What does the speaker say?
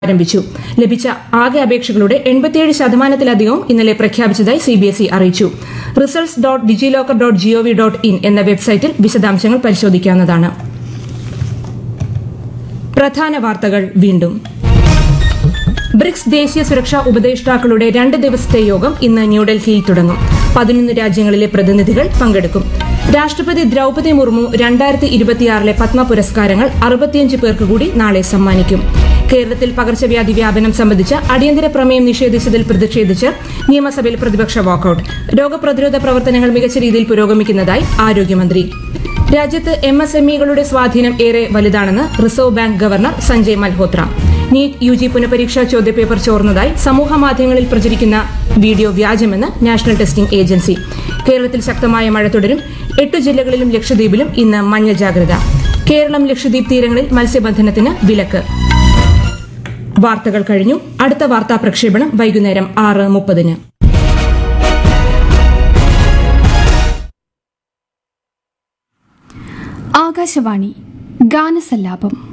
ആരംഭിച്ചു ലഭിച്ച ആകെ അപേക്ഷകളുടെ എൺപത്തിയേഴ് ശതമാനത്തിലധികവും ഇന്നലെ പ്രഖ്യാപിച്ചതായി സിബിഎസ്ഇ അറിയിച്ചു results dot DigiLocker dot GOV dot in എന്ന വെബ്സൈറ്റിൽ വിശദാംശങ്ങൾ പരിശോധിക്കാവുന്നതാണ് പ്രധാന വാർത്തകൾ വീണ്ടും ബ്രിക്സ് ദേശീയ സുരക്ഷാ ഉപദേഷ്ടാക്കളുടെ രണ്ട് ദിവസത്തെ യോഗം ഇന്ന് ന്യൂഡൽഹിയിൽ തുടങ്ങും പതിനൊന്ന് രാജ്യങ്ങളിലെ പ്രതിനിധികൾ പങ്കെടുക്കും രാഷ്ട്രപതി ദ്രൌപദി മുർമു രണ്ടായിരത്തി ഇരുപത്തിയാറിലെ പത്മ പുരസ്കാരങ്ങൾ അറുപത്തിയഞ്ച് പേർക്ക് കൂടി നാളെ സമ്മാനിക്കും കേരളത്തിൽ പകർച്ചവ്യാധി വ്യാപനം സംബന്ധിച്ച് അടിയന്തര പ്രമേയം നിഷേധിച്ചതിൽ പ്രതിഷേധിച്ച് നിയമസഭയിൽ പ്രതിപക്ഷ വാക്കൌട്ട് രോഗപ്രതിരോധ പ്രവർത്തനങ്ങൾ മികച്ച രീതിയിൽ പുരോഗമിക്കുന്നതായി ആരോഗ്യമന്ത്രി രാജ്യത്ത് എം എസ് എം ഇകളുടെ സ്വാധീനം ഏറെ വലുതാണെന്ന് reserve bank governor Sanjay Malhotra NEET U G പുനഃപരീക്ഷാ ചോദ്യപേപ്പർ ചോർന്നതായി സമൂഹ മാധ്യമങ്ങളിൽ പ്രചരിക്കുന്ന വീഡിയോ വ്യാജമെന്ന് നാഷണൽ ടെസ്റ്റിംഗ് ഏജൻസി കേരളത്തിൽ ശക്തമായ മഴ തുടരും എട്ട് ജില്ലകളിലും ലക്ഷദ്വീപിലും ഇന്ന് മഞ്ഞ ജാഗ്രത കേരളം ലക്ഷദ്വീപ് തീരങ്ങളിൽ മത്സ്യബന്ധനത്തിന് വിലക്ക് വാർത്തകൾ കഴിഞ്ഞു അടുത്ത വാർത്താ പ്രക്ഷേപണം വൈകുന്നേരം ആറ് മുപ്പതിന് ആകാശവാണി ഗാനസല്ലാപം